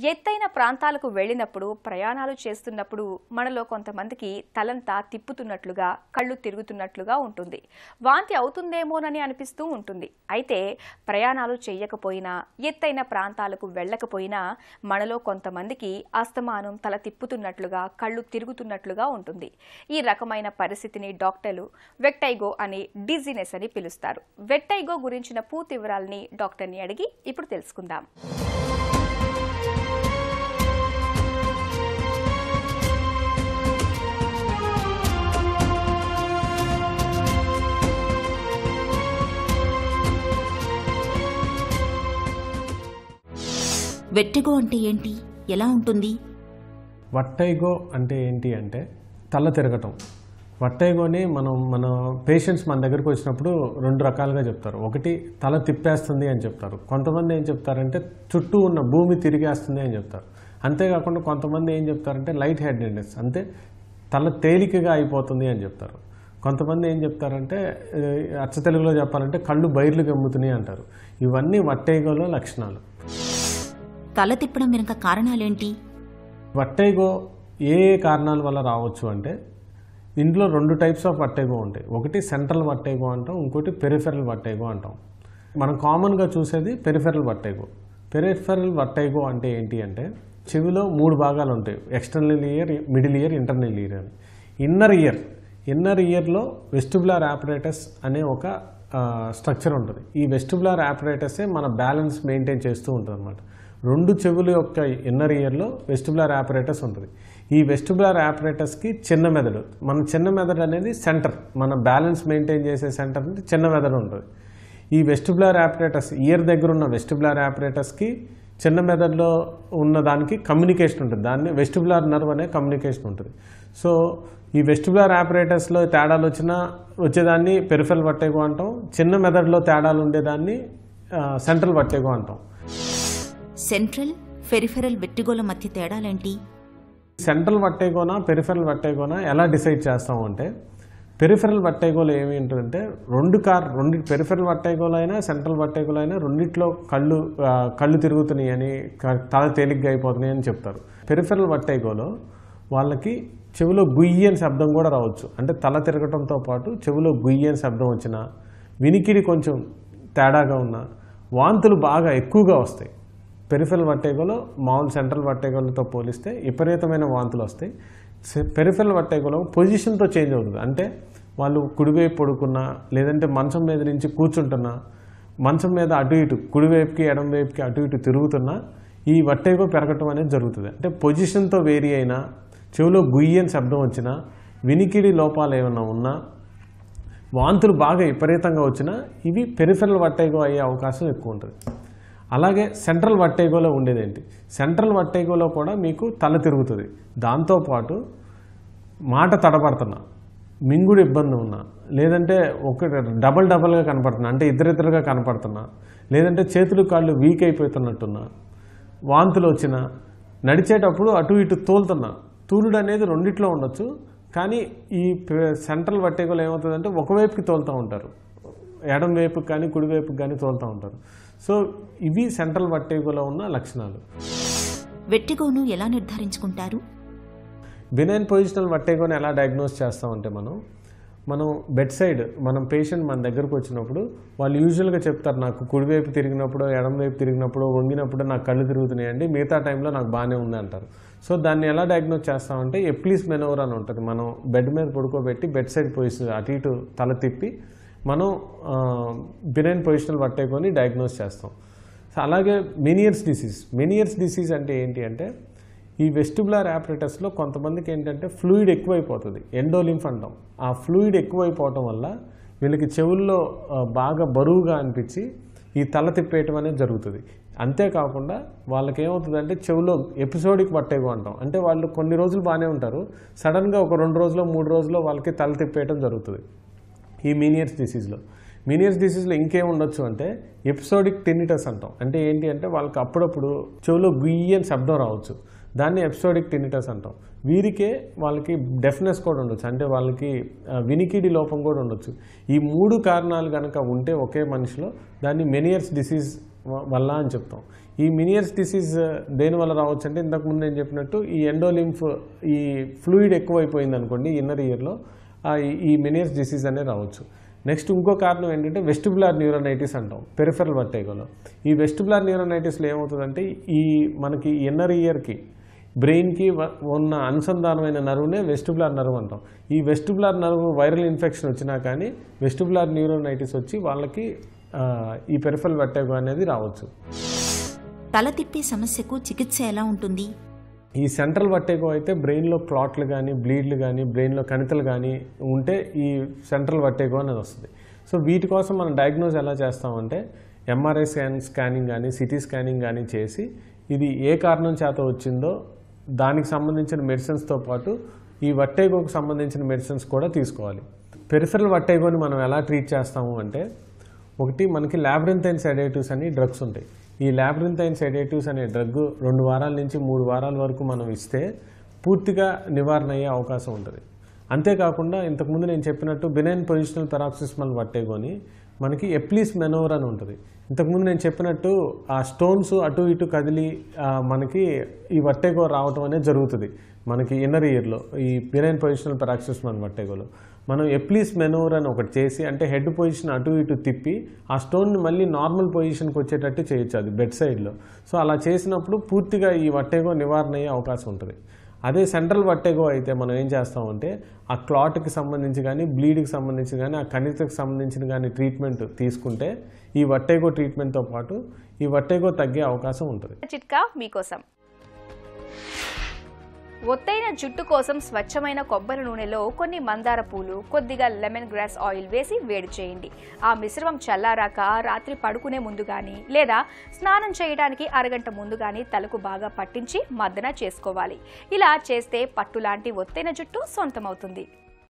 ఎత్తైన ప్రాంతాలకు వెళ్ళినప్పుడు ప్రయాణాలు చేస్తున్నప్పుడు మనలో కొంతమందికి తలంతా తిప్పుతున్నట్లుగా కళ్ళు తిరుగుతున్నట్లుగా ఉంటుంది వాంతి అవుతుందేమోనని అనిపిస్తూ ఉంటుంది అయితే ప్రయాణాలు చేయకపోయినా ఎత్తైన ప్రాంతాలకు వెళ్ళకపోయినా మనలో కొంతమందికి అస్తమానం తల తిప్పుతున్నట్లుగా కళ్ళు తిరుగుతున్నట్లుగా ఉంటుంది ఈ రకమైన పరిస్థితిని డాక్టర్లు వెట్టైగో అని డిజీనెస్ అని పిలుస్తారు వెట్టైగో గురించిన పూర్తి వివరాలని డాక్టర్ని అడిగి ఇప్పుడు తెలుసుకుందాం వెట్టిగో అంటే ఏంటి ఎలా ఉంటుంది వట్టైగో అంటే ఏంటి అంటే తల తిరగటం వట్టైగోని మనం మన పేషెంట్స్ మన దగ్గరికి వచ్చినప్పుడు రెండు రకాలుగా చెప్తారు ఒకటి తల తిప్పేస్తుంది అని చెప్తారు కొంతమంది ఏం చెప్తారంటే చుట్టూ ఉన్న భూమి తిరిగేస్తుంది అని చెప్తారు అంతేకాకుండా కొంతమంది ఏం చెప్తారంటే లైట్ హెడెడ్నెస్ అంటే తల తేలికగా అయిపోతుంది అని చెప్తారు కొంతమంది ఏం చెప్తారంటే ఏ, అచ్చ తెలుగులో చెప్పాలంటే కళ్ళు బయర్లు గమ్ముతున్నాయి అంటారు ఇవన్నీ వట్టైగోలో లక్షణాలు తల తిప్పడం వెనుక కారణాలేంటి వట్టైగో ఏ ఏ కారణాల వల్ల రావచ్చు అంటే ఇందులో రెండు టైప్స్ ఆఫ్ వట్టైగో ఉంటాయి ఒకటి సెంట్రల్ వట్టైగో అంటాం ఇంకోటి పెరిఫెరల్ వట్టైగో అంటాం మనం కామన్గా చూసేది పెరిఫెరల్ వట్టైగో పెరిఫెరల్ వట్టైగో అంటే ఏంటి అంటే చెవిలో మూడు భాగాలు ఉంటాయి external ear middle ear internal ear అని ఇన్నర్ ఇయర్ ఇన్నర్ ఇయర్లో వెస్టిబులార్ ఆపరేటస్ అనే ఒక స్ట్రక్చర్ ఉంటుంది ఈ వెస్టిబులార్ ఆపరేటసే మన బ్యాలెన్స్ మెయింటైన్ చేస్తూ ఉంటుంది అనమాట రెండు చెవుల యొక్క ఇన్నర్ ఇయర్లో వెస్టిబులార్ ఆపరేటస్ ఉంటుంది ఈ వెస్టిబులార్ ఆపరేటస్కి చిన్న మెదడు మన చిన్న మెదడు అనేది సెంటర్ మన బ్యాలెన్స్ మెయింటైన్ చేసే సెంటర్ అంటే చిన్న మెదడు ఉంటుంది ఈ వెస్టిబులార్ ఆపరేటస్ ఇయర్ దగ్గర ఉన్న వెస్టిబులార్ ఆపరేటస్కి చిన్న మెదడులో ఉన్న దానికి కమ్యూనికేషన్ ఉంటుంది దాన్ని వెస్టిబులార్ నర్వ్ అనే కమ్యూనికేషన్ ఉంటుంది సో ఈ వెస్టిబులార్ ఆపరేటస్లో తేడాలు వచ్చినా వచ్చేదాన్ని పెరిఫెరల్ వట్టేగో అంటాం చిన్న మెదడులో తేడాలు ఉండేదాన్ని సెంట్రల్ వట్టేగో అంటాం సెంట్రల్ ఫెరిఫెరల్ వెట్టిగోల మధ్య తేడాలేంటి సెంట్రల్ వట్టేగోనా పెరిఫెరల్ వట్టేగోనా ఎలా డిసైడ్ చేస్తాం అంటే పెరిఫెరల్ వట్టేగోలు ఏమి ఉంటుందంటే రెండు కార్ రెండు పెరిఫెరల్ వట్టేగోలు అయినా సెంట్రల్ వట్టేగోలు అయినా రెండిట్లో కళ్ళు ఆ, కళ్ళు తిరుగుతున్నాయి అని క- తల తేలిగ్గా అయిపోతున్నాయి అని చెప్తారు పెరిఫెరల్ వట్టేగోలో వాళ్ళకి చెవిలో గుయ్యి అని శబ్దం కూడా రావచ్చు అంటే తల తిరగటంతో పాటు చెవిలో గుయ్యి అని శబ్దం వచ్చినా వినికిడి కొంచెం తేడాగా ఉన్నా వాంతులు బాగా ఎక్కువగా వస్తాయి పెరిఫెరల్ వట్టేగోలో మామూలు సెంట్రల్ వట్టేగోలతో పోలిస్తే విపరీతమైన వాంతులు వస్తాయి పెరిఫెరల్ వట్టేగోలో పొజిషన్తో చేంజ్ అవుతుంది అంటే వాళ్ళు కుడివైపు పడుకున్నా లేదంటే మంచం మీద నుంచి కూర్చుంటున్నా మంచం మీద అటు ఇటు కుడివైపుకి ఎడం వైపుకి అటు ఇటు తిరుగుతున్నా ఈ వట్టేగో పెరగటం అనేది జరుగుతుంది అంటే పొజిషన్తో వేరీ అయినా చెవిలో గుయ్యని శబ్దం వచ్చినా వినికిడి లోపాలు ఏమైనా ఉన్నా వాంతులు బాగా విపరీతంగా వచ్చినా ఇవి పెరిఫెరల్ వట్టేగో అయ్యే అవకాశం ఎక్కువ ఉంటుంది అలాగే సెంట్రల్ వట్టేగోలో ఉండేదేంటి సెంట్రల్ వట్టేగోలో కూడా మీకు తల తిరుగుతుంది దాంతోపాటు మాట తడబడుతున్నా మింగుడు ఇబ్బంది ఉన్నా లేదంటే ఒక డబల్ డబల్గా కనపడుతున్నా అంటే ఇద్దరిద్దరుగా కనపడుతున్నా లేదంటే చేతులు కాళ్ళు వీక్ అయిపోతున్నట్టున్నా వాంతులు వచ్చినా నడిచేటప్పుడు అటు ఇటు తోలుతున్నా తూలుడు అనేది రెండిట్లో ఉండొచ్చు కానీ ఈ పె- సెంట్రల్ వట్టేగోలో ఏమవుతుందంటే ఒకవైపుకి తోలుతూ ఉంటారు ఎడం వైపుకి కానీ కుడి వైపుకి కానీ తోలుతూ ఉంటారు సో ఇవి సెంట్రల్ వట్టేగోలో ఉన్న లక్షణాలు వెట్టిగోను ఎలా నిర్ధారించుకుంటారు బినైన్ పొజిషనల్ వట్టేగోని ఎలా డయాగ్నోస్ చేస్తామంటే మనం మనం బెడ్ సైడ్ మనం పేషెంట్ మన దగ్గరకు వచ్చినప్పుడు వాళ్ళు యూజువల్గా చెప్తారు నాకు కుడివైపు తిరిగినప్పుడు ఎడం వైపు తిరిగినప్పుడు వంగినప్పుడు నాకు కళ్ళు తిరుగుతున్నాయండి మిగతా టైంలో నాకు బాగానే ఉంది అంటారు సో దాన్ని ఎలా డయాగ్నోస్ చేస్తామంటే ఎప్లీస్ మెనోవర్ అని ఉంటుంది మనం బెడ్ మీద పడుకోబెట్టి బెడ్ సైడ్ పొజిషన్ అటు ఇటు తల తిప్పి మనం బినైన్ పొజిషనల్ వట్టేకొని డయాగ్నోస్ చేస్తాం సో అలాగే మెనియర్స్ డిసీజ్ మెనియర్స్ డిసీజ్ అంటే ఏంటి అంటే ఈ వెస్టిబులార్ ఆపరేటస్లో కొంతమందికి ఏంటంటే ఫ్లూయిడ్ ఎక్కువైపోతుంది ఎండోలింఫ్ అంటాం ఆ ఫ్లూయిడ్ ఎక్కువైపోవటం వల్ల వీళ్ళకి చెవుల్లో ఆ, బాగా బరువుగా అనిపించి ఈ తల తిప్పేయటం అనేది జరుగుతుంది అంతేకాకుండా వాళ్ళకి ఏమవుతుందంటే చెవులో ఎపిసోడిక్ పట్టేగో అంటాం అంటే వాళ్ళు కొన్ని రోజులు బాగానే ఉంటారు సడన్గా ఒక రెండు రోజులు మూడు రోజుల్లో వాళ్ళకి తల తిప్పేయటం జరుగుతుంది ఈ మీనియర్స్ డిసీజ్లో మీనియర్స్ డిసీజ్లో ఇంకేం ఉండొచ్చు అంటే ఎపిసోడిక్ టెనిటస్ అంటాం అంటే ఏంటి అంటే వాళ్ళకి అప్పుడప్పుడు చెవిలో గుయ్యి అని శబ్దం రావచ్చు దాన్ని ఎపిసోడిక్ టెనిటస్ అంటాం వీరికే వాళ్ళకి డెఫ్నెస్ కూడా ఉండొచ్చు అంటే వాళ్ళకి ఆ, వినికిడి లోపం కూడా ఉండొచ్చు ఈ మూడు కారణాలు కనుక ఉంటే ఒకే మనిషిలో దాన్ని మెనియర్స్ డిసీజ్ వ- వల్ల అని చెప్తాం ఈ మినియర్స్ డిసీజ్ దేనివల్ల రావచ్చు అంటే ఇంతకుముందు నేను చెప్పినట్టు ఈ ఎండోలింఫ్ ఈ ఫ్లూయిడ్ ఎక్కువైపోయింది అనుకోండి ఇన్నర్ ఇయర్లో ఈ మినియర్స్ డిసీజ్ అనేది రావచ్చు నెక్స్ట్ ఇంకో కారణం ఏంటంటే వెస్టిబులార్ న్యూరోనైటిస్ అంటాం పెరిఫెరల్ వర్టైగోలో ఈ వెస్టిబులార్ న్యూరోనైటిస్లో ఏమవుతుందంటే ఈ మనకి ఇన్నర్ ఇయర్కి బ్రెయిన్కి వ- ఉన్న అనుసంధానమైన నరువునే వెస్టిబులార్ నర్వ్ అంటాం ఈ వెస్టిబులార్ నర్వ్ వైరల్ ఇన్ఫెక్షన్ వచ్చినా కానీ వెస్టిబులార్ న్యూరోనైటిస్ వచ్చి వాళ్ళకి ఆ, ఈ పెరిఫెరల్ వర్టైగో అనేది రావచ్చు తల తిప్పే సమస్యకు చికిత్స ఎలా ఉంటుంది ఈ సెంట్రల్ వర్టేగో అయితే బ్రెయిన్లో క్లాట్లు కానీ బ్లీడ్లు కానీ బ్రెయిన్లో కణితలు కానీ ఉంటే ఈ సెంట్రల్ వర్టేగో అనేది వస్తుంది సో వీటి కోసం మనం డయాగ్నోజ్ ఎలా చేస్తామంటే ఎంఆర్ఐ స్కాన్ స్కానింగ్ కానీ సిటీ స్కానింగ్ కానీ చేసి ఇది ఏ కారణం చేత వచ్చిందో దానికి సంబంధించిన మెడిసిన్స్తో పాటు ఈ వట్టేగోకు సంబంధించిన మెడిసిన్స్ కూడా తీసుకోవాలి పెరిఫెరల్ వట్టేగోని మనం ఎలా ట్రీట్ చేస్తాము అంటే ఒకటి మనకి ల్యాబ్రింథైన్ సెడేటివ్స్ అని డ్రగ్స్ ఉంటాయి ఈ ల్యాబ్రింథైన్ సెడేటివ్స్ అనే డ్రగ్ రెండు వారాల నుంచి మూడు వారాల వరకు మనం ఇస్తే పూర్తిగా నివారణ అయ్యే అవకాశం ఉంటుంది అంతేకాకుండా ఇంతకుముందు నేను చెప్పినట్టు బినైన్ పొజిషనల్ పెరాక్సిస్మల్ వట్టేగోని మనకి ఎప్లీస్ మెనోవర్ అని ఉంటుంది ఇంతకుముందు నేను చెప్పినట్టు ఆ స్టోన్స్ అటు ఇటు కదిలి ఆ, మనకి ఈ వట్టేగో రావటం అనేది జరుగుతుంది మనకి ఇన్నర్ ఇయర్లో ఈ బినైన్ పొజిషనల్ పెరాక్సిస్మల్ వట్టేగోలో మనం ఎప్లీస్ మెనోవర్ అని ఒకటి చేసి అంటే హెడ్ పొజిషన్ అటు ఇటు తిప్పి ఆ స్టోన్ని మళ్ళీ నార్మల్ పొజిషన్కి వచ్చేటట్టు చేయొచ్చు అది బెడ్ సైడ్లో సో అలా చేసినప్పుడు పూర్తిగా ఈ వట్టేగో నివారణ అయ్యే అవకాశం ఉంటుంది అదే సెంట్రల్ వట్టేగో అయితే మనం ఏం చేస్తామంటే ఆ క్లాట్కి సంబంధించి కానీ బ్లీడ్కి సంబంధించి కానీ ఆ కణితకు సంబంధించిన కానీ ట్రీట్మెంట్ తీసుకుంటే ఈ వట్టేగో ట్రీట్మెంట్తో పాటు ఈ వట్టేగో తగ్గే అవకాశం ఉంటుంది చిట్కా మీకోసం ఒత్తైన జుట్టు కోసం స్వచ్ఛమైన కొబ్బరి నూనెలో కొన్ని మందార పూలు కొద్దిగా లెమన్ గ్రాస్ ఆయిల్ వేసి వేడి చేయండి ఆ మిశ్రమం చల్లారాక రాత్రి పడుకునే ముందు గాని లేదా స్నానం చేయడానికి అరగంట ముందు గాని తలకు బాగా పట్టించి మద్దన చేసుకోవాలి ఇలా చేస్తే పట్టులాంటి ఒత్తైన జుట్టు సొంతమవుతుంది